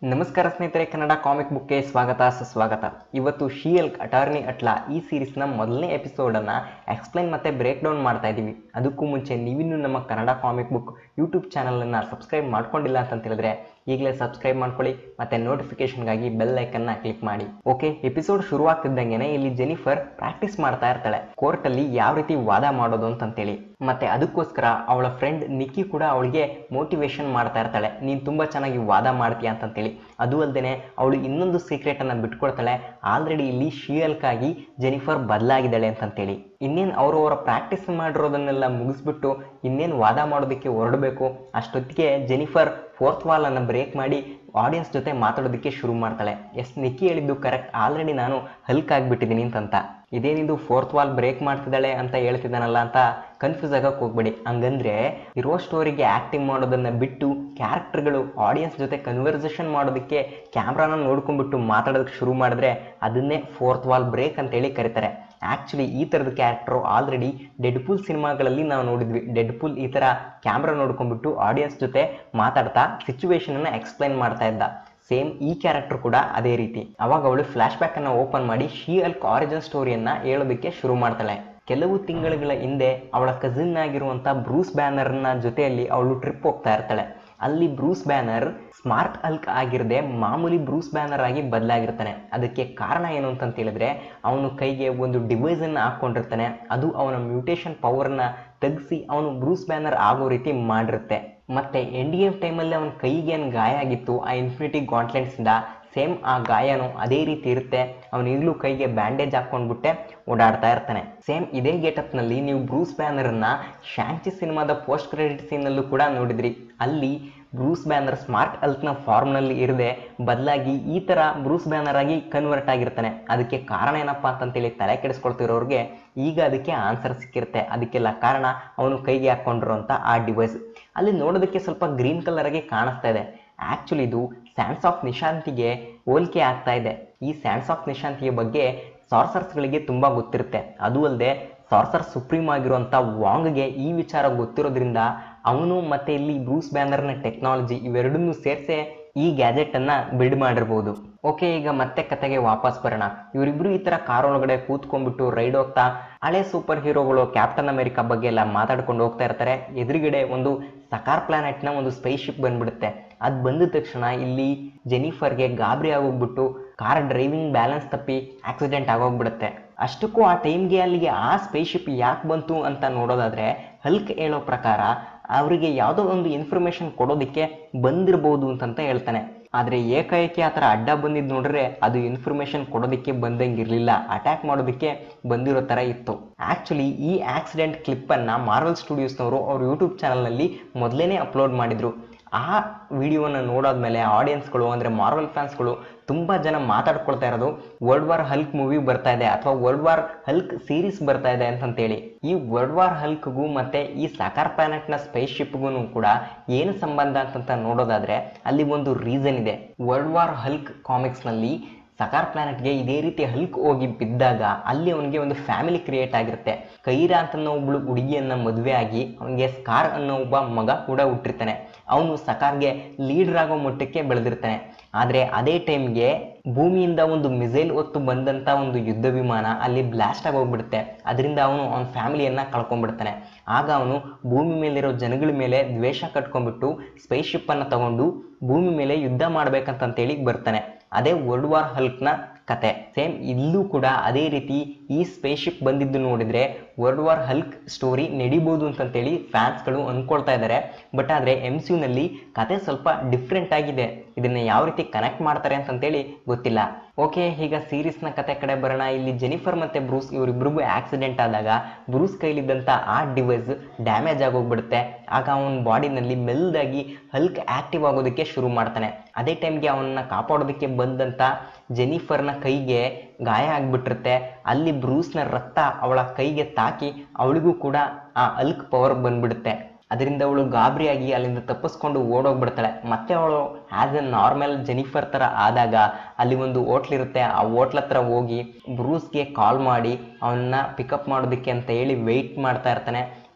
ನಮಸ್ಕಾರ ಸ್ನೇಹಿತರೆ ಕನ್ನಡ ಕಾಮಿಕ್ ಬುಕ್ಗೆ ಸ್ವಾಗತ ಸುಸ್ವಾಗತ ಇವತ್ತು ಶಿಯಲ್ ಅಟಾರ್ನಿ ಅಟ್ಲಾ ಈ ಸೀರೀಸ್ನ ಮೊದಲನೇ ಎಪಿಸೋಡನ್ನು ಎಕ್ಸ್ಪ್ಲೈನ್ ಮತ್ತು ಬ್ರೇಕ್ ಡೌನ್ ಮಾಡ್ತಾ ಇದ್ದೀವಿ ಅದಕ್ಕೂ ಮುಂಚೆ ನೀವಿನ್ನೂ ನಮ್ಮ ಕನ್ನಡ ಕಾಮಿಕ್ ಬುಕ್ ಯೂಟ್ಯೂಬ್ ಚಾನಲನ್ನು ಸಬ್ಸ್ಕ್ರೈಬ್ ಮಾಡ್ಕೊಂಡಿಲ್ಲ ಅಂತ ಹೇಳಿದ್ರೆ ಈಗಲೇ ಸಬ್ಸ್ಕ್ರೈಬ್ ಮಾಡ್ಕೊಳ್ಳಿ ಮತ್ತೆ ನೋಟಿಫಿಕೇಶನ್ಗಾಗಿ ಬೆಲ್ ಐಕನ್ನ ಕ್ಲಿಕ್ ಮಾಡಿ ಓಕೆ ಎಪಿಸೋಡ್ ಶುರುವಾಗ್ತಿದ್ದಂಗೆನೆ ಇಲ್ಲಿ ಜೆನಿಫರ್ ಪ್ರಾಕ್ಟೀಸ್ ಮಾಡ್ತಾ ಇರ್ತಾಳೆ ಕೋರ್ಟ್ ಅಲ್ಲಿ ಯಾವ ರೀತಿ ವಾದ ಮಾಡೋದು ಅಂತಂತೇಳಿ ಮತ್ತೆ ಅದಕ್ಕೋಸ್ಕರ ಅವಳ ಫ್ರೆಂಡ್ ನಿಕ್ಕಿ ಕೂಡ ಅವಳಿಗೆ ಮೋಟಿವೇಶನ್ ಮಾಡ್ತಾ ಇರ್ತಾಳೆ ನೀನ್ ತುಂಬಾ ಚೆನ್ನಾಗಿ ವಾದ ಮಾಡ್ತೀಯ ಅಂತಂತೇಳಿ ಅದು ಅಲ್ಲದೆ ಅವಳು ಇನ್ನೊಂದು ಸೀಕ್ರೆಟ್ ಅನ್ನ ಬಿಟ್ಕೊಡ್ತಾಳೆ ಆಲ್ರೆಡಿ ಇಲ್ಲಿ ಶಿಯಲ್ಕಾಗಿ ಜೆನಿಫರ್ ಬದಲಾಗಿದ್ದಾಳೆ ಅಂತಂತೇಳಿ ಇನ್ನೇನು ಅವರು ಅವರ ಪ್ರಾಕ್ಟೀಸ್ ಮಾಡಿರೋದನ್ನೆಲ್ಲ ಮುಗಿಸ್ಬಿಟ್ಟು ಇನ್ನೇನು ವಾದ ಮಾಡೋದಕ್ಕೆ ಹೊರಡಬೇಕು ಅಷ್ಟೊತ್ತಿಗೆ ಜೆನಿಫರ್ ಫೋರ್ತ್ ವಾಲ್ ಅನ್ನ ಬ್ರೇಕ್ ಮಾಡಿ ಆಡಿಯನ್ಸ್ ಜೊತೆ ಮಾತಾಡೋದಕ್ಕೆ ಶುರು ಮಾಡ್ತಾಳೆ ಎಸ್ ನಿಕ್ಕಿ ಹೇಳಿದ್ದು ಕರೆಕ್ಟ್ ಆಲ್ರೆಡಿ ನಾನು ಹಲ್ಕ್ ಆಗಿಬಿಟ್ಟಿದ್ದೀನಿ ಅಂತಂತ ಇದೇನಿದು ಫೋರ್ತ್ ವಾಲ್ ಬ್ರೇಕ್ ಮಾಡ್ತಿದ್ದಾಳೆ ಅಂತ ಹೇಳ್ತಿದ್ದಾನಲ್ಲ ಅಂತ ಕನ್ಫ್ಯೂಸ್ ಆಗಕ್ಕೆ ಹೋಗ್ಬೇಡಿ ಹಂಗಂದ್ರೆ ಇರೋ ಸ್ಟೋರಿಗೆ ಆಕ್ಟಿಂಗ್ ಮಾಡೋದನ್ನ ಬಿಟ್ಟು ಕ್ಯಾರೆಕ್ಟರ್ಗಳು ಆಡಿಯನ್ಸ್ ಜೊತೆ ಕನ್ವರ್ಸೇಷನ್ ಮಾಡೋದಕ್ಕೆ ಕ್ಯಾಮ್ರಾನ ನೋಡ್ಕೊಂಡ್ಬಿಟ್ಟು ಮಾತಾಡೋದಕ್ಕೆ ಶುರು ಮಾಡಿದ್ರೆ ಅದನ್ನೇ ಫೋರ್ತ್ ವಾಲ್ ಬ್ರೇಕ್ ಅಂತೇಳಿ ಕರೀತಾರೆ ಆ್ಯಕ್ಚುಲಿ ಈ ಥರದ ಕ್ಯಾರೆಕ್ಟರು ಆಲ್ರೆಡಿ ಡೆಡ್ ಪೂಲ್ ಸಿನಿಮಾಗಳಲ್ಲಿ ನಾವು ನೋಡಿದ್ವಿ ಡೆಡ್ ಪೂಲ್ ಈ ಥರ ಕ್ಯಾಮ್ರಾ ನೋಡ್ಕೊಂಡ್ಬಿಟ್ಟು ಆಡಿಯನ್ಸ್ ಜೊತೆ ಮಾತಾಡ್ತಾ ಸಿಚುವೇಶನನ್ನು ಎಕ್ಸ್ಪ್ಲೈನ್ ಮಾಡ್ತಾ ಇದ್ದ ಸೇಮ್ ಈ ಕ್ಯಾರೆಕ್ಟರ್ ಕೂಡ ಅದೇ ರೀತಿ ಅವಾಗ ಅವಳು ಫ್ಲಾಶ್ ಬ್ಯಾಕ್ ಅನ್ನ ಓಪನ್ ಮಾಡಿ ಶಿ ಅಲ್ಕ್ ಆರಿಜಿನ್ ಸ್ಟೋರಿಯನ್ನ ಹೇಳೋದಕ್ಕೆ ಶುರು ಮಾಡ್ತಾಳೆ ಕೆಲವು ತಿಂಗಳುಗಳ ಹಿಂದೆ ಅವಳ ಕಸಿನ್ ಆಗಿರುವಂತ ಬ್ರೂಸ್ ಬ್ಯಾನರ್ನ ಜೊತೆಯಲ್ಲಿ ಅವಳು ಟ್ರಿಪ್ ಹೋಗ್ತಾ ಇರ್ತಾಳೆ ಅಲ್ಲಿ ಬ್ರೂಸ್ ಬ್ಯಾನರ್ ಸ್ಮಾರ್ಟ್ ಅಲ್ಕ್ ಆಗಿರದೆ ಮಾಮೂಲಿ ಬ್ರೂಸ್ ಬ್ಯಾನರ್ ಆಗಿ ಬದಲಾಗಿರ್ತಾನೆ ಅದಕ್ಕೆ ಕಾರಣ ಏನು ಅಂತ ಹೇಳಿದ್ರೆ ಅವನು ಕೈಗೆ ಒಂದು ಡಿವೈಸ್ ಅನ್ನ ಹಾಕೊಂಡಿರ್ತಾನೆ ಅದು ಅವನ ಮ್ಯೂಟೇಶನ್ ಪವರ್ನ ತೆಗೆಸಿ ಅವನು ಬ್ರೂಸ್ ಬ್ಯಾನರ್ ಆಗೋ ರೀತಿ ಮಾಡಿರುತ್ತೆ ಮತ್ತೆ ಎಂಡ್ ಗೇಮ್ ಟೈಮಲ್ಲಿ ಅವನ ಕೈಗೆ ಏನು ಗಾಯ ಆಗಿತ್ತು ಆ ಇನ್ಫಿನಿಟಿ ಗಾಂಟ್ಲೆಟ್ಸ್ ಇಂದ ಸೇಮ್ ಆ ಗಾಯನು ಅದೇ ರೀತಿ ಇರುತ್ತೆ ಅವನು ಈಗಲೂ ಕೈಗೆ ಬ್ಯಾಂಡೇಜ್ ಹಾಕೊಂಡ್ಬಿಟ್ಟೆ ಓಡಾಡ್ತಾ ಇರ್ತಾನೆ ಸೇಮ್ ಇದೇ ಗೆಟಪ್ ನಲ್ಲಿ ನೀವು ಬ್ರೂಸ್ ಬ್ಯಾನರ್ನ ಶಾಂಚಿ ಸಿನಿಮಾದ ಪೋಸ್ಟ್ ಕ್ರೆಡಿಟ್ ಸೀನಲ್ಲೂ ಕೂಡ ನೋಡಿದ್ರಿ ಅಲ್ಲಿ ಬ್ರೂಸ್ ಬ್ಯಾನರ್ ಸ್ಮಾರ್ಟ್ ಅಲ್ಕ್ನ ಫಾರ್ಮ್ನಲ್ಲಿ ಇರದೆ ಬದಲಾಗಿ ಈ ಥರ ಬ್ರೂಸ್ ಬ್ಯಾನರ್ ಆಗಿ ಕನ್ವರ್ಟ್ ಆಗಿರ್ತಾನೆ ಅದಕ್ಕೆ ಕಾರಣ ಏನಪ್ಪ ಅಂತಂತೇಳಿ ತಲೆ ಕೆಡಿಸ್ಕೊಳ್ತಿರೋರಿಗೆ ಈಗ ಅದಕ್ಕೆ ಆನ್ಸರ್ ಸಿಕ್ಕಿರುತ್ತೆ ಅದಕ್ಕೆಲ್ಲ ಕಾರಣ ಅವನು ಕೈಗೆ ಹಾಕೊಂಡಿರುವಂಥ ಆ ಡಿವೈಸ್ ಅಲ್ಲಿ ನೋಡೋದಕ್ಕೆ ಸ್ವಲ್ಪ ಗ್ರೀನ್ ಕಲರ್ ಆಗಿ ಕಾಣಿಸ್ತಾ ಇದೆ ಆ್ಯಕ್ಚುಲಿ ಇದು ಸ್ಯಾನ್ಸ್ ಆಫ್ ನಿಶಾಂತಿಗೆ ಹೋಲಿಕೆ ಆಗ್ತಾ ಇದೆ ಈ ಸ್ಯಾನ್ಸ್ ಆಫ್ ನಿಶಾಂತಿಯ ಬಗ್ಗೆ ಸಾರ್ಸರ್ಸ್ಗಳಿಗೆ ತುಂಬ ಗೊತ್ತಿರುತ್ತೆ ಅದು ಅಲ್ಲದೆ ಸಾರ್ಸರ್ ಸುಪ್ರೀಂ ಆಗಿರುವಂಥ ವಾಂಗ್ಗೆ ಈ ವಿಚಾರ ಗೊತ್ತಿರೋದ್ರಿಂದ ಅವನು ಮತ್ತೆ ಇಲ್ಲಿ ಬ್ರೂಸ್ ಬ್ಯಾನರ್ನ ಟೆಕ್ನಾಲಜಿ ಇವೆರಡನ್ನೂ ಸೇರಿಸೆ ಈ ಗ್ಯಾಜೆಟ್ ಅನ್ನ ಬಿಲ್ಡ್ ಮಾಡಿರ್ಬೋದು ಓಕೆ ಈಗ ಮತ್ತೆ ಕತೆಗೆ ವಾಪಸ್ ಬರೋಣ ಇವರಿಬ್ರು ಈ ತರ ಕಾರ್ ಒಳಗಡೆ ಕೂತ್ಕೊಂಡ್ಬಿಟ್ಟು ರೈಡ್ ಹೋಗ್ತಾ ಹಳೆ ಸೂಪರ್ ಹೀರೋಗಳು ಕ್ಯಾಪ್ಟನ್ ಅಮೆರಿಕಾ ಬಗ್ಗೆ ಎಲ್ಲ ಮಾತಾಡ್ಕೊಂಡು ಹೋಗ್ತಾ ಇರ್ತಾರೆ ಎದುರುಗಡೆ ಒಂದು ಸಕಾರ್ ಪ್ಲಾನೆಟ್ ನ ಒಂದು ಸ್ಪೇಸ್ ಶಿಪ್ ಬಂದ್ಬಿಡುತ್ತೆ ಅದ್ ಬಂದ ತಕ್ಷಣ ಇಲ್ಲಿ ಜೆನಿಫರ್ಗೆ ಗಾಬರಿ ಆಗೋಗ್ಬಿಟ್ಟು ಕಾರ್ ಡ್ರೈವಿಂಗ್ ಬ್ಯಾಲೆನ್ಸ್ ತಪ್ಪಿ ಆಕ್ಸಿಡೆಂಟ್ ಆಗೋಗ್ಬಿಡುತ್ತೆ ಅಷ್ಟಕ್ಕೂ ಆ ಟೈಮ್ಗೆ ಅಲ್ಲಿಗೆ ಆ ಸ್ಪೇಸ್ ಶಿಪ್ ಯಾಕೆ ಬಂತು ಅಂತ ನೋಡೋದಾದ್ರೆ ಹಲ್ಕ್ ಹೇಳೋ ಪ್ರಕಾರ ಅವರಿಗೆ ಯಾವುದೋ ಒಂದು ಇನ್ಫಾರ್ಮೇಶನ್ ಕೊಡೋದಕ್ಕೆ ಬಂದಿರಬಹುದು ಅಂತಂತ ಹೇಳ್ತಾನೆ ಆದರೆ ಏಕಾಏಕಿ ಆ ಥರ ಅಡ್ಡ ಬಂದಿದ್ದು ನೋಡ್ರೆ ಅದು ಇನ್ಫಾರ್ಮೇಶನ್ ಕೊಡೋದಕ್ಕೆ ಬಂದಂಗಿರಲಿಲ್ಲ ಅಟ್ಯಾಕ್ ಮಾಡೋದಕ್ಕೆ ಬಂದಿರೋ ಥರ ಇತ್ತು ಆ್ಯಕ್ಚುಲಿ ಈ ಆಕ್ಸಿಡೆಂಟ್ ಕ್ಲಿಪ್ಪನ್ನು ಮಾರ್ವಲ್ ಸ್ಟುಡಿಯೋಸ್ನವರು ಅವ್ರ ಯೂಟ್ಯೂಬ್ ಚಾನಲ್ನಲ್ಲಿ ಮೊದಲೇ ಅಪ್ಲೋಡ್ ಮಾಡಿದರು ಆ ವಿಡಿಯೋನ ನೋಡಾದ್ಮೇಲೆ ಆಡಿಯನ್ಸ್ಗಳು ಅಂದರೆ ಮಾರ್ವಲ್ ಫ್ಯಾನ್ಸ್ಗಳು ತುಂಬ ಜನ ಮಾತಾಡ್ಕೊಳ್ತಾ ಇರೋದು ವರ್ಲ್ಡ್ ವಾರ್ ಹಲ್ಕ್ ಮೂವಿ ಬರ್ತಾ ಇದೆ ಅಥವಾ ವರ್ಲ್ಡ್ ವಾರ್ ಹಲ್ಕ್ ಸೀರೀಸ್ ಬರ್ತಾ ಇದೆ ಅಂತಂತೇಳಿ ಈ ವರ್ಲ್ಡ್ ವಾರ್ ಹಲ್ಕ್ಗೂ ಮತ್ತೆ ಈ ಸಾಕಾರ್ ಪ್ಲಾನೆಟ್ನ ಸ್ಪೇಸ್ ಶಿಪ್ಗೂ ಕೂಡ ಏನು ಸಂಬಂಧ ಅಂತಂತ ನೋಡೋದಾದ್ರೆ ಅಲ್ಲಿ ಒಂದು ರೀಸನ್ ಇದೆ ವರ್ಲ್ಡ್ ವಾರ್ ಹಲ್ಕ್ ಕಾಮಿಕ್ಸ್ನಲ್ಲಿ ಸಕಾರ್ ಪ್ಲಾನೆಟ್ಗೆ ಇದೇ ರೀತಿ ಹಲ್ಕ್ ಹೋಗಿ ಬಿದ್ದಾಗ ಅಲ್ಲಿ ಅವನಿಗೆ ಒಂದು ಫ್ಯಾಮಿಲಿ ಕ್ರಿಯೇಟ್ ಆಗಿರುತ್ತೆ ಕೈರಾ ಅಂತ ಒಬ್ಳು ಹುಡುಗಿಯನ್ನ ಮದುವೆ ಆಗಿ ಅವನಿಗೆ ಸ್ಕಾರ್ ಅನ್ನೋ ಒಬ್ಬ ಮಗ ಕೂಡ ಹುಟ್ಟಿರ್ತಾನೆ ಅವನು ಸಕಾರ್ಗೆ ಲೀಡರ್ ಆಗೋ ಮಟ್ಟಕ್ಕೆ ಬೆಳೆದಿರ್ತಾನೆ ಆದರೆ ಅದೇ ಟೈಮ್ಗೆ ಭೂಮಿಯಿಂದ ಒಂದು ಮಿಸೈಲ್ ಹೊತ್ತು ಬಂದಂಥ ಒಂದು ಯುದ್ಧ ವಿಮಾನ ಅಲ್ಲಿ ಬ್ಲಾಸ್ಟ್ ಆಗಿ ಹೋಗ್ಬಿಡುತ್ತೆ ಅದರಿಂದ ಅವನು ಅವನ ಫ್ಯಾಮಿಲಿಯನ್ನ ಕಳ್ಕೊಂಡ್ಬಿಡ್ತಾನೆ ಆಗ ಅವನು ಭೂಮಿ ಮೇಲಿರೋ ಜನಗಳ ಮೇಲೆ ದ್ವೇಷ ಕಟ್ಕೊಂಡ್ಬಿಟ್ಟು ಸ್ಪೇಸ್ ಶಿಪ್ ಅನ್ನ ತಗೊಂಡು ಭೂಮಿ ಮೇಲೆ ಯುದ್ಧ ಮಾಡ್ಬೇಕಂತಂತೇಳಿ ಬರ್ತಾನೆ ಅದೇ ವರ್ಲ್ಡ್ ವಾರ್ ಹಲ್ಕ್ನ ಕತೆ ಸೇಮ್ ಇಲ್ಲೂ ಕೂಡ ಅದೇ ರೀತಿ ಈ ಸ್ಪೇಸ್ ಶಿಪ್ ಬಂದಿದ್ದು ನೋಡಿದ್ರೆ ವರ್ಲ್ಡ್ ವಾರ್ ಹಲ್ಕ್ ಸ್ಟೋರಿ ನಡಿಬೋದು ಅಂತಂತೇಳಿ ಫ್ಯಾನ್ಸ್ಗಳು ಅನ್ಕೊಳ್ತಾ ಇದ್ದಾರೆ ಬಟ್ ಆದರೆ ಎಮ್ ಸಿ ಯುನಲ್ಲಿ ಕತೆ ಸ್ವಲ್ಪ ಡಿಫ್ರೆಂಟ್ ಆಗಿದೆ ಇದನ್ನ ಯಾವ ರೀತಿ ಕನೆಕ್ಟ್ ಮಾಡ್ತಾರೆ ಅಂತಂತೇಳಿ ಗೊತ್ತಿಲ್ಲ ಓಕೆ ಈಗ ಸೀರೀಸ್ನ ಕತೆ ಕಡೆ ಬರೋಣ ಇಲ್ಲಿ ಜೆನಿಫರ್ ಮತ್ತೆ ಬ್ರೂಸ್ ಇವರಿಬ್ರಿಗೂ ಆಕ್ಸಿಡೆಂಟ್ ಆದಾಗ ಬ್ರೂಸ್ ಕೈಲಿದ್ದಂಥ ಆ ಡಿವೈಸ್ ಡ್ಯಾಮೇಜ್ ಆಗೋಗ್ಬಿಡುತ್ತೆ ಆಗ ಅವನ ಬಾಡಿನಲ್ಲಿ ಮೆಲ್ದಾಗಿ ಹಲ್ಕ್ ಆಕ್ಟಿವ್ ಆಗೋದಕ್ಕೆ ಶುರು ಮಾಡ್ತಾನೆ ಅದೇ ಟೈಮ್ಗೆ ಅವನನ್ನ ಕಾಪಾಡೋದಕ್ಕೆ ಬಂದಂಥ ಜೆನಿಫರ್ನ ಕೈಗೆ ಗಾಯ ಆಗ್ಬಿಟ್ಟಿರುತ್ತೆ ಅಲ್ಲಿ ಬ್ರೂಸ್ನ ರಕ್ತ ಅವಳ ಕೈಗೆ ತಾಕಿ ಅವಳಿಗೂ ಕೂಡ ಆ ಅಲ್ಕ್ ಪವರ್ ಬಂದ್ಬಿಡುತ್ತೆ ಅದರಿಂದ ಅವಳು ಗಾಬರಿಯಾಗಿ ಅಲ್ಲಿಂದ ತಪ್ಪಿಸ್ಕೊಂಡು ಓಡೋಗ್ಬಿಡ್ತಾಳೆ ಮತ್ತೆ ಅವಳು ಆಸ್ ಎ ನಾರ್ಮಲ್ ಜೆನಿಫರ್ ಥರ ಆದಾಗ ಅಲ್ಲಿ ಒಂದು ಹೋಟ್ಲ್ ಇರುತ್ತೆ ಆ ಹೋಟ್ಲ್ ಹತ್ರ ಹೋಗಿ ಬ್ರೂಸ್ಗೆ ಕಾಲ್ ಮಾಡಿ ಅವನ್ನ ಪಿಕಪ್ ಮಾಡೋದಕ್ಕೆ ಅಂತ ಹೇಳಿ ವೆಯ್ಟ್ ಮಾಡ್ತಾ ಇರ್ತಾನೆ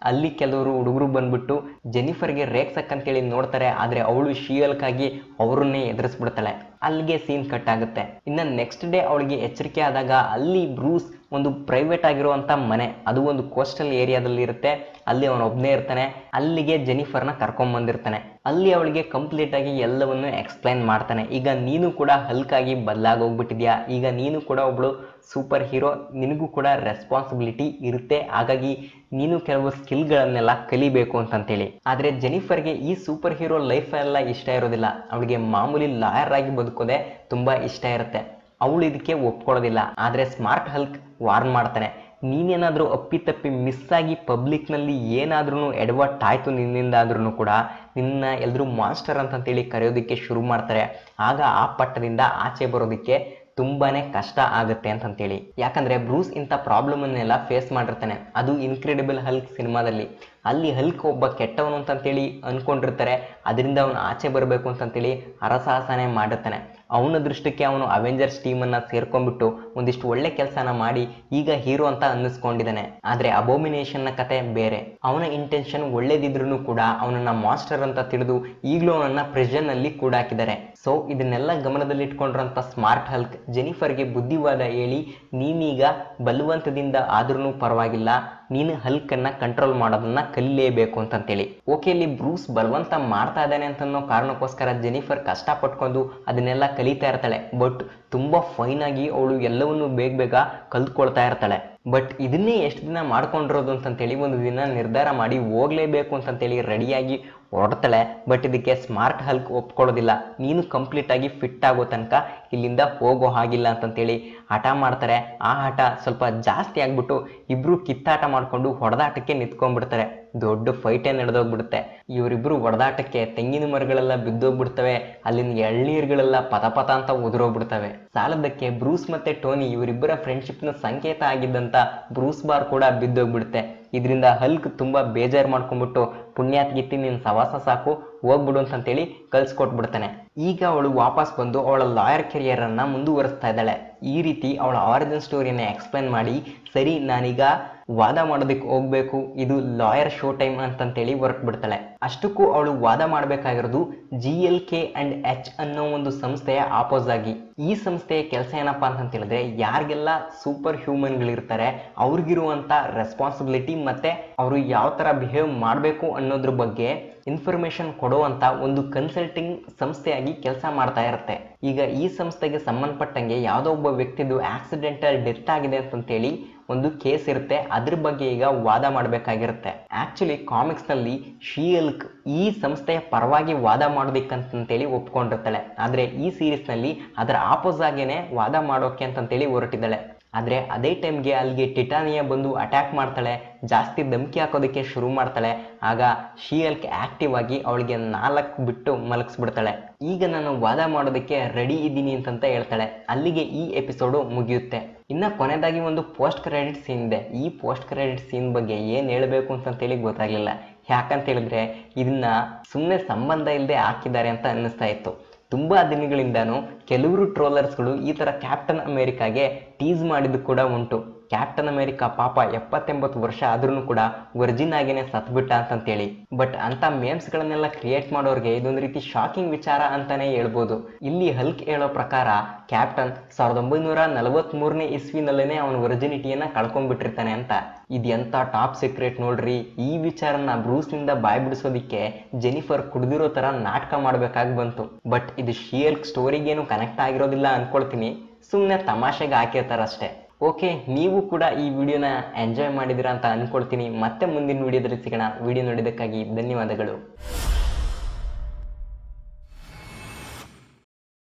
ಅಲ್ಲಿ ಕೆಲವರು ಹುಡುಗರು ಬಂದ್ಬಿಟ್ಟು ಜೆನಿಫರ್ಗೆ ರೇಗ್ಸಕ್ ಅಂತೇಳಿ ನೋಡ್ತಾರೆ ಆದ್ರೆ ಅವಳು ಶೀಯಲ್ಕಾಗಿ ಅವರನ್ನೇ ಎದುರಿಸ್ಬಿಡ್ತಾಳೆ ಅಲ್ಲಿಗೆ ಸೀನ್ ಕಟ್ ಆಗುತ್ತೆ ಇನ್ನು ನೆಕ್ಸ್ಟ್ ಡೇ ಅವಳಿಗೆ ಎಚ್ಚರಿಕೆ ಆದಾಗ ಅಲ್ಲಿ ಬ್ರೂಸ್ ಒಂದು ಪ್ರೈವೇಟ್ ಆಗಿರುವಂತ ಮನೆ ಅದು ಒಂದು ಕೋಸ್ಟಲ್ ಏರಿಯಾದಲ್ಲಿ ಇರುತ್ತೆ ಅಲ್ಲಿ ಅವನು ಒಬ್ಬನೇ ಇರ್ತಾನೆ ಅಲ್ಲಿಗೆ ಜೆನಿಫರ್ನ ಕರ್ಕೊಂಡ್ ಬಂದಿರ್ತಾನೆ ಅಲ್ಲಿ ಅವಳಿಗೆ ಕಂಪ್ಲೀಟ್ ಆಗಿ ಎಲ್ಲವನ್ನು ಎಕ್ಸ್ಪ್ಲೈನ್ ಮಾಡ್ತಾನೆ ಈಗ ನೀನು ಕೂಡ ಹಲ್ಕಾಗಿ ಬದಲಾಗೋಗ್ಬಿಟ್ಟಿದ್ಯಾ ಈಗ ನೀನು ಕೂಡ ಒಬ್ಳು ಸೂಪರ್ ಹೀರೋ ನಿನಗೂ ಕೂಡ ರೆಸ್ಪಾನ್ಸಿಬಿಲಿಟಿ ಇರುತ್ತೆ ಹಾಗಾಗಿ ನೀನು ಕೆಲವು ಸ್ಕಿಲ್ಗಳನ್ನೆಲ್ಲ ಕಲಿಬೇಕು ಅಂತಂತೇಳಿ ಆದ್ರೆ ಜೆನಿಫರ್ಗೆ ಈ ಸೂಪರ್ ಹೀರೋ ಲೈಫ್ ಎಲ್ಲ ಇಷ್ಟ ಇರೋದಿಲ್ಲ ಅವಳಿಗೆ ಮಾಮೂಲಿ ಲಾಯರ್ ಆಗಿ ಬದುಕೋದೆ ತುಂಬಾ ಇಷ್ಟ ಇರುತ್ತೆ ಅವಳು ಇದಕ್ಕೆ ಒಪ್ಕೊಳ್ಳೋದಿಲ್ಲ ಆದ್ರೆ ಸ್ಮಾರ್ಟ್ ಹಲ್ಕ್ ವಾರ್ನ್ ಮಾಡ್ತಾನೆ ನೀನೇನಾದ್ರೂ ಅಪ್ಪಿತಪ್ಪಿ ಮಿಸ್ ಆಗಿ ಪಬ್ಲಿಕ್ನಲ್ಲಿ ಏನಾದ್ರೂ ಎಡವಟ್ ಆಯ್ತು ನಿನ್ನಿಂದ ಆದ್ರೂ ಕೂಡ ನಿನ್ನ ಎಲ್ರೂ ಮಾಸ್ಟರ್ ಅಂತಂತೇಳಿ ಕರೆಯೋದಕ್ಕೆ ಶುರು ಮಾಡ್ತಾರೆ ಆಗ ಆ ಪಟ್ಟದಿಂದ ಆಚೆ ಬರೋದಕ್ಕೆ ತುಂಬಾನೇ ಕಷ್ಟ ಆಗುತ್ತೆ ಅಂತಂತೇಳಿ ಯಾಕಂದ್ರೆ ಬ್ರೂಸ್ ಇಂಥ ಪ್ರಾಬ್ಲಮ್ ಅನ್ನೆಲ್ಲ ಫೇಸ್ ಮಾಡಿರ್ತಾನೆ ಅದು ಇನ್ಕ್ರೆಡಿಬಲ್ ಹಲ್ಕ್ ಸಿನಿಮಾದಲ್ಲಿ ಅಲ್ಲಿ ಹಲ್ಕ್ ಒಬ್ಬ ಕೆಟ್ಟವನು ಅಂತಂತೇಳಿ ಅನ್ಕೊಂಡಿರ್ತಾರೆ ಅದರಿಂದ ಅವನು ಆಚೆ ಬರಬೇಕು ಅಂತಂತೇಳಿ ಹರಸಾಹಸನೆ ಮಾಡಿರ್ತಾನೆ ಅವನ ದೃಷ್ಟಕ್ಕೆ ಅವನು ಅವೆಂಜರ್ಸ್ ಟೀಮನ್ನು ಸೇರ್ಕೊಂಡ್ಬಿಟ್ಟು ಒಂದಿಷ್ಟು ಒಳ್ಳೆ ಕೆಲಸನ ಮಾಡಿ ಈಗ ಹೀರೋ ಅಂತ ಅನ್ನಿಸ್ಕೊಂಡಿದ್ದಾನೆ ಆದರೆ ಅಬೋಮಿನೇಷನ್ನ ಕತೆ ಬೇರೆ ಅವನ ಇಂಟೆನ್ಷನ್ ಒಳ್ಳೇದಿದ್ರು ಕೂಡ ಅವನನ್ನ ಮಾಸ್ಟರ್ ಅಂತ ತಿಳಿದು ಈಗಲೂ ಅವನನ್ನ ಪ್ರಿಸನ್ ಅಲ್ಲಿ ಕೂಡ ಹಾಕಿದ್ದಾರೆ ಸೊ ಇದನ್ನೆಲ್ಲ ಗಮನದಲ್ಲಿಟ್ಕೊಂಡಿರೋಂಥ ಸ್ಮಾರ್ಟ್ ಹಲ್ಕ್ ಜೆನಿಫರ್ಗೆ ಬುದ್ಧಿವಾದ ಹೇಳಿ ನೀನೀಗ ಬಲವಂತದಿಂದ ಆದ್ರೂ ಪರವಾಗಿಲ್ಲ ನೀನು ಹಲ್ಕನ್ನ ಕಂಟ್ರೋಲ್ ಮಾಡೋದನ್ನ ಕಲಿಲೇಬೇಕು ಅಂತಂತೇಳಿ ಓಕೆ ಇಲ್ಲಿ ಬ್ರೂಸ್ ಬಲವಂತ ಮಾಡ್ತಾ ಇದ್ದಾನೆ ಅಂತನ್ನೋ ಕಾರಣಕ್ಕೋಸ್ಕರ ಜೆನಿಫರ್ ಕಷ್ಟ ಪಟ್ಕೊಂಡು ಅದನ್ನೆಲ್ಲ ಕಲಿತಾ ಇರ್ತಾಳೆ ಬಟ್ ತುಂಬಾ ಫೈನ್ ಆಗಿ ಅವಳು ಎಲ್ಲವನ್ನು ಬೇಗ ಬೇಗ ಕಲ್ತ್ಕೊಳ್ತಾ ಇರ್ತಾಳೆ ಬಟ್ ಇದನ್ನೇ ಎಷ್ಟು ದಿನ ಮಾಡ್ಕೊಂಡಿರೋದು ಅಂತಂತೇಳಿ ಒಂದು ದಿನ ನಿರ್ಧಾರ ಮಾಡಿ ಹೋಗ್ಲೇಬೇಕು ಅಂತಂತೇಳಿ ರೆಡಿಯಾಗಿ ಹೊರಡ್ತಾಳೆ ಬಟ್ ಇದಕ್ಕೆ ಸ್ಮಾರ್ಟ್ ಹಲ್ಕ್ ಒಪ್ಕೊಳ್ಳೋದಿಲ್ಲ ನೀನು ಕಂಪ್ಲೀಟ್ ಆಗಿ ಫಿಟ್ ಆಗೋ ತನಕ ಇಲ್ಲಿಂದ ಹೋಗೋ ಹಾಗಿಲ್ಲ ಅಂತಂತೇಳಿ ಹಠ ಮಾಡ್ತಾರೆ ಆ ಹಠ ಸ್ವಲ್ಪ ಜಾಸ್ತಿ ಆಗ್ಬಿಟ್ಟು ಇಬ್ರು ಕಿತ್ತಾಟ ಮಾಡ್ಕೊಂಡು ಹೊಡೆದಾಟಕ್ಕೆ ನಿಂತ್ಕೊಂಡ್ಬಿಡ್ತಾರೆ ದೊಡ್ಡ ಫೈಟೇ ನಡೆದೋಗ್ಬಿಡುತ್ತೆ ಇವರಿಬ್ರು ಹೊಡೆದಾಟಕ್ಕೆ ತೆಂಗಿನ ಮರಗಳೆಲ್ಲ ಬಿದ್ದೋಗ್ಬಿಡ್ತವೆ ಅಲ್ಲಿನ ಎಳ್ನೀರುಗಳೆಲ್ಲ ಪತ ಪತ ಅಂತ ಉದುರೋಗ್ಬಿಡ್ತವೆ ಸಾಲದಕ್ಕೆ ಬ್ರೂಸ್ ಮತ್ತೆ ಟೋನಿ ಇವರಿಬ್ಬರ ಫ್ರೆಂಡ್ಶಿಪ್ನ ಸಂಕೇತ ಆಗಿದ್ದಂತ ಬ್ರೂಸ್ ಬಾರ್ ಕೂಡ ಬಿದ್ದೋಗ್ಬಿಡುತ್ತೆ ಇದರಿಂದ ಹಲ್ಕ್ ತುಂಬಾ ಬೇಜಾರು ಮಾಡ್ಕೊಂಡ್ಬಿಟ್ಟು ಪುಣ್ಯಾತ್ಗಿತ್ತಿ ನಿನ್ ಸವಾಸ ಸಾಕು ಹೋಗ್ಬಿಡು ಅಂತಂತೇಳಿ ಕಳ್ಸ್ಕೊಟ್ಬಿಡ್ತಾನೆ ಈಗ ಅವಳು ವಾಪಸ್ ಬಂದು ಅವಳ ಲಾಯರ್ ಕೆರಿಯರ್ ಅನ್ನ ಮುಂದುವರಿಸ್ತಾ ಇದ್ದಾಳೆ ಈ ರೀತಿ ಅವಳ ಆರಿಜಿನ್ ಸ್ಟೋರಿಯನ್ನ ಎಕ್ಸ್ಪ್ಲೇನ್ ಮಾಡಿ ಸರಿ ನಾನೀಗ ವಾದ ಮಾಡೋದಕ್ಕೆ ಹೋಗ್ಬೇಕು ಇದು ಲಾಯರ್ ಶೋ ಟೈಮ್ ಅಂತಂತೇಳಿ ಹೊರಟು ಬಿಡ್ತಾಳೆ ಅಷ್ಟಕ್ಕೂ ಅವಳು ವಾದ ಮಾಡಬೇಕಾಗಿರೋದು G L K and H ಅನ್ನೋ ಒಂದು ಸಂಸ್ಥೆಯ ಆಪೋಸ್ ಆಗಿ ಈ ಸಂಸ್ಥೆಯ ಕೆಲಸ ಏನಪ್ಪಾ ಅಂತ ಹೇಳಿದ್ರೆ ಯಾರಿಗೆಲ್ಲ ಸೂಪರ್ ಹ್ಯೂಮನ್ಗಳಿರ್ತಾರೆ ಅವ್ರಿಗಿರುವಂತ ರೆಸ್ಪಾನ್ಸಿಬಿಲಿಟಿ ಮತ್ತೆ ಅವರು ಯಾವ ತರ ಬಿಹೇವ್ ಮಾಡಬೇಕು ಅನ್ನೋದ್ರ ಬಗ್ಗೆ ಇನ್ಫಾರ್ಮೇಶನ್ ಕೊಡುವಂತ ಒಂದು ಕನ್ಸಲ್ಟಿಂಗ್ ಸಂಸ್ಥೆಯಾಗಿ ಕೆಲಸ ಮಾಡ್ತಾ ಇರುತ್ತೆ ಈಗ ಈ ಸಂಸ್ಥೆಗೆ ಸಂಬಂಧಪಟ್ಟಂಗೆ ಯಾವುದೋ ಒಬ್ಬ ವ್ಯಕ್ತಿದು ಆಕ್ಸಿಡೆಂಟಲ್ ಡೆತ್ ಆಗಿದೆ ಅಂತಂತೇಳಿ ಒಂದು ಕೇಸ್ ಇರುತ್ತೆ ಅದ್ರ ಬಗ್ಗೆ ಈಗ ವಾದ ಮಾಡಬೇಕಾಗಿರುತ್ತೆ ಆಕ್ಚುಲಿ ಕಾಮಿಕ್ಸ್ ನಲ್ಲಿ ಶೀಯಲ್ಕ್ ಈ ಸಂಸ್ಥೆಯ ಪರವಾಗಿ ವಾದ ಮಾಡೋದಿಕ್ಕಂತಂತೇಳಿ ಒಪ್ಕೊಂಡಿರ್ತಾಳೆ ಆದ್ರೆ ಈ ಸೀರೀಸ್ ನಲ್ಲಿ ಅದರ ಆಪೋಸ್ ಆಗೇನೆ ವಾದ ಮಾಡೋಕೆ ಅಂತಂತೇಳಿ ಹೊರಟಿದ್ದಾಳೆ ಆದ್ರೆ ಅದೇ ಟೈಮ್ಗೆ ಅಲ್ಲಿಗೆ ಟಿಟಾನಿಯಾ ಬಂದು ಅಟ್ಯಾಕ್ ಮಾಡ್ತಾಳೆ ಜಾಸ್ತಿ ಧಮಕಿ ಹಾಕೋದಕ್ಕೆ ಶುರು ಮಾಡ್ತಾಳೆ ಆಗ ಶೀಯಲ್ಕ್ ಆಕ್ಟಿವ್ ಆಗಿ ಅವಳಿಗೆ ನಾಲ್ಕು ಬಿಟ್ಟು ಮಲಗಿಸ್ಬಿಡ್ತಾಳೆ ಈಗ ನಾನು ವಾದ ಮಾಡೋದಕ್ಕೆ ರೆಡಿ ಇದ್ದೀನಿ ಅಂತಂತ ಹೇಳ್ತಾಳೆ ಅಲ್ಲಿಗೆ ಈ ಎಪಿಸೋಡು ಮುಗಿಯುತ್ತೆ ಇನ್ನ ಕೊನೆಯದಾಗಿ ಒಂದು ಪೋಸ್ಟ್ ಕ್ರೆಡಿಟ್ ಸೀನ್ ಇದೆ ಈ ಪೋಸ್ಟ್ ಕ್ರೆಡಿಟ್ ಸೀನ್ ಬಗ್ಗೆ ಏನ್ ಹೇಳ್ಬೇಕು ಅಂತಂತೇಳಿ ಗೊತ್ತಾಗ್ಲಿಲ್ಲ ಯಾಕಂತ ಹೇಳಿದ್ರೆ ಇದನ್ನ ಸುಮ್ಮನೆ ಸಂಬಂಧ ಇಲ್ಲದೆ ಹಾಕಿದ್ದಾರೆ ಅಂತ ಅನ್ನಿಸ್ತಾ ಇತ್ತು ತುಂಬಾ ದಿನಗಳಿಂದಾನು ಕೆಲವರು ಟ್ರೋಲರ್ಸ್ಗಳು ಈ ತರ ಕ್ಯಾಪ್ಟನ್ ಅಮೆರಿಕಾಗೆ ಟೀಸ್ ಮಾಡಿದ್ದು ಕೂಡ ಉಂಟು ಕ್ಯಾಪ್ಟನ್ ಅಮೆರಿಕಾ ಪಾಪ ಎಪ್ಪತ್ತೆಂಬತ್ತು ವರ್ಷ ಆದ್ರೂ ಕೂಡ ವರ್ಜಿನ್ ಆಗೇನೆ ಸತ್ಬಿಟ್ಟ ಅಂತಂತೇಳಿ ಬಟ್ ಅಂತ ಮೇಮ್ಸ್ ಗಳನ್ನೆಲ್ಲ ಕ್ರಿಯೇಟ್ ಮಾಡೋರ್ಗೆ ಇದೊಂದು ರೀತಿ ಶಾಕಿಂಗ್ ವಿಚಾರ ಅಂತಾನೆ ಹೇಳ್ಬೋದು ಇಲ್ಲಿ ಹಲ್ಕ್ ಹೇಳೋ ಪ್ರಕಾರ ಕ್ಯಾಪ್ಟನ್ ಸಾವಿರದ ಒಂಬೈನೂರ ನಲವತ್ತ್ ಮೂರನೇ ಇಸ್ವಿನಲ್ಲೇನೆ ಅವನ ವರ್ಜಿನಿಟಿಯನ್ನ ಕಳ್ಕೊಂಡ್ಬಿಟ್ಟಿರ್ತಾನೆ ಅಂತ ಇದು ಎಂತ ಟಾಪ್ ಸೀಕ್ರೆಟ್ ನೋಡ್ರಿ ಈ ವಿಚಾರನ ಬ್ರೂಸ್ನಿಂದ ಬಾಯ್ ಬಿಡಿಸೋದಿಕ್ಕೆ ಜೆನಿಫರ್ ಕುಡ್ದಿರೋ ತರ ನಾಟಕ ಮಾಡ್ಬೇಕಾಗಿ ಬಂತು ಬಟ್ ಇದು ಶಿಯಲ್ಕ್ ಸ್ಟೋರಿಗೇನು ಕನೆಕ್ಟ್ ಆಗಿರೋದಿಲ್ಲ ಅನ್ಕೊಳ್ತೀನಿ ಸುಮ್ಮನೆ ತಮಾಷೆಗೆ ಹಾಕಿರ್ತಾರಷ್ಟೇ ಓಕೆ ನೀವು ಕೂಡ ಈ ವಿಡಿಯೋನ ಎಂಜಾಯ್ ಮಾಡಿದಿರಾ ಅಂತ ಅನ್ಕೊಳ್ತೀನಿ ಮತ್ತೆ ಮುಂದಿನ ವಿಡಿಯೋದಲ್ಲಿ ಸಿಗೋಣ ವಿಡಿಯೋ ನೋಡಿದ್ದಕ್ಕಾಗಿ ಧನ್ಯವಾದಗಳು